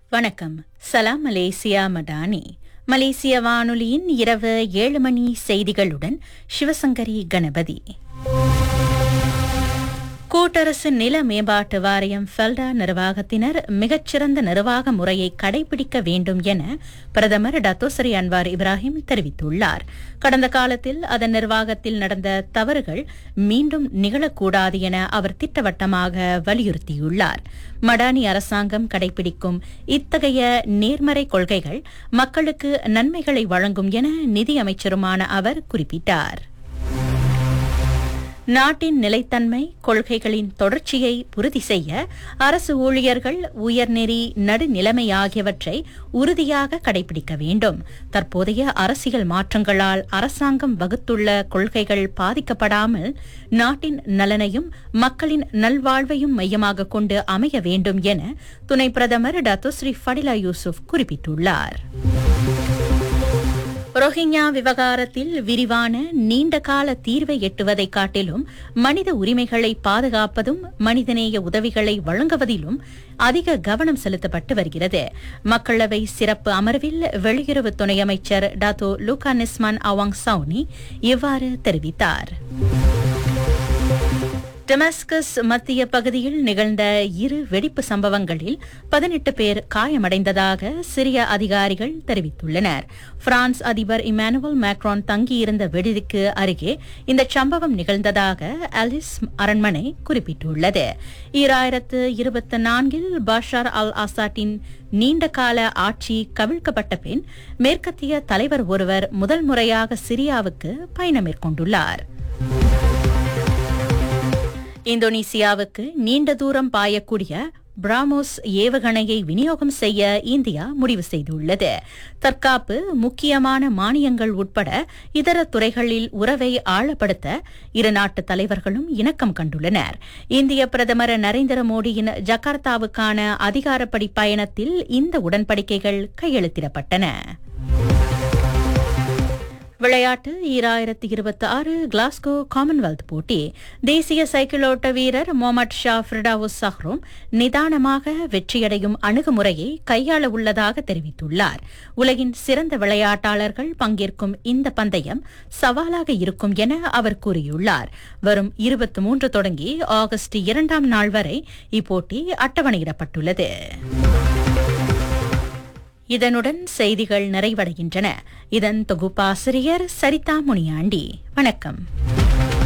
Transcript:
வணக்கம் சலாம் மலேசியா மடானி மலேசிய வானொலியின் இரவு ஏழு மணி செய்திகளுடன் சிவசங்கரி கணபதி கூட்டரசு நில மேம்பாட்டு வாரியம் ஃபெல்டா நிர்வாகத்தினர் மிகச்சிறந்த நிர்வாக முறையை கடைபிடிக்க வேண்டும் என பிரதமர் டத்தோசரி அன்வார் இப்ராஹிம் தெரிவித்துள்ளார் கடந்த காலத்தில் அதன் நிர்வாகத்தில் நடந்த தவறுகள் மீண்டும் நிகழக்கூடாது என அவர் திட்டவட்டமாக வலியுறுத்தியுள்ளார் மடானி அரசாங்கம் கடைபிடிக்கும் இத்தகைய நேர்மறை கொள்கைகள் மக்களுக்கு நன்மைகளை வழங்கும் என நிதியமைச்சருமான அவர் குறிப்பிட்டார் நாட்டின் நிலைத்தன்மை கொள்கைகளின் தொடர்ச்சியை உறுதி செய்ய அரசு ஊழியர்கள் உயர்நெறி நடுநிலைமை ஆகியவற்றை உறுதியாக கடைபிடிக்க வேண்டும் தற்போதைய அரசியல் மாற்றங்களால் அரசாங்கம் வகுத்துள்ள கொள்கைகள் பாதிக்கப்படாமல் நாட்டின் நலனையும் மக்களின் நல்வாழ்வையும் மையமாக கொண்டு அமைய வேண்டும் என துணை பிரதமர் டத்துஸ்ரீ ஃபடிலா யூசுப் குறிப்பிட்டுள்ளார் ரோஹிங்யா விவகாரத்தில் விரிவான நீண்டகால தீர்வை எட்டுவதை காட்டிலும் மனித உரிமைகளை பாதுகாப்பதும் மனிதநேய உதவிகளை வழங்குவதிலும் அதிக கவனம் செலுத்தப்பட்டு வருகிறது மக்களவை சிறப்பு அமர்வில் வெளியுறவு துணை அமைச்சர் Dato Lukanisman Awang Sauni இவ்வாறு தெரிவித்தார் டெமாஸ்கஸ் மத்திய பகுதியில் நிகழ்ந்த இரு வெடிப்பு சம்பவங்களில் பதினெட்டு பேர் காயமடைந்ததாக சிரிய அதிகாரிகள் தெரிவித்துள்ளனர் பிரான்ஸ் அதிபர் இமானுவல் மேக்ரான் தங்கியிருந்த விடுதிக்கு அருகே இந்த சம்பவம் நிகழ்ந்ததாக அலிஸ் அரண்மனை குறிப்பிட்டுள்ளது ஈராயிரத்து இருபத்தி நான்கில் பாஷார் அல் ஆசாட்டின் நீண்டகால ஆட்சி கவிழ்க்கப்பட்ட பின் மேற்கத்திய தலைவர் ஒருவர் முதல் முறையாக சிரியாவுக்கு பயணம் மேற்கொண்டுள்ளார் இந்தோனேசியாவுக்கு நீண்ட தூரம் பாயக்கூடிய பிராமோஸ் ஏவுகணையை விநியோகம் செய்ய இந்தியா முடிவு செய்துள்ளது தற்காப்பு முக்கியமான மானியங்கள் உட்பட இதர துறைகளில் உறவை ஆழப்படுத்த இரு நாட்டு தலைவர்களும் இணக்கம் கண்டுள்ளனர் இந்திய பிரதமர் நரேந்திர மோடியின் ஜகார்த்தாவுக்கான அதிகாரப்படி பயணத்தில் இந்த உடன்படிக்கைகள் கையெழுத்திடப்பட்டன விளையாட்டு ஈராயிரத்தி இருபத்தி ஆறு கிளாஸ்கோ காமன்வெல்த் போட்டி தேசிய சைக்கிள் ஓட்ட வீரர் மொஹமட் ஷா ஃபிரடாவுஸ் சஹ்ரோம் நிதானமாக வெற்றியடையும் அணுகுமுறையை கையாள உள்ளதாக தெரிவித்துள்ளார் உலகின் சிறந்த விளையாட்டாளர்கள் பங்கேற்கும் இந்த பந்தயம் சவாலாக இருக்கும் என அவர் கூறியுள்ளார் வரும் இருபத்தி மூன்று தொடங்கி ஆகஸ்ட் இரண்டாம் நாள் வரை இப்போட்டி அட்டவணையிடப்பட்டுள்ளது இதனுடன் செய்திகள் நிறைவடைகின்றன இதன் தொகுப்பாசிரியர் சரிதா முனியாண்டி வணக்கம்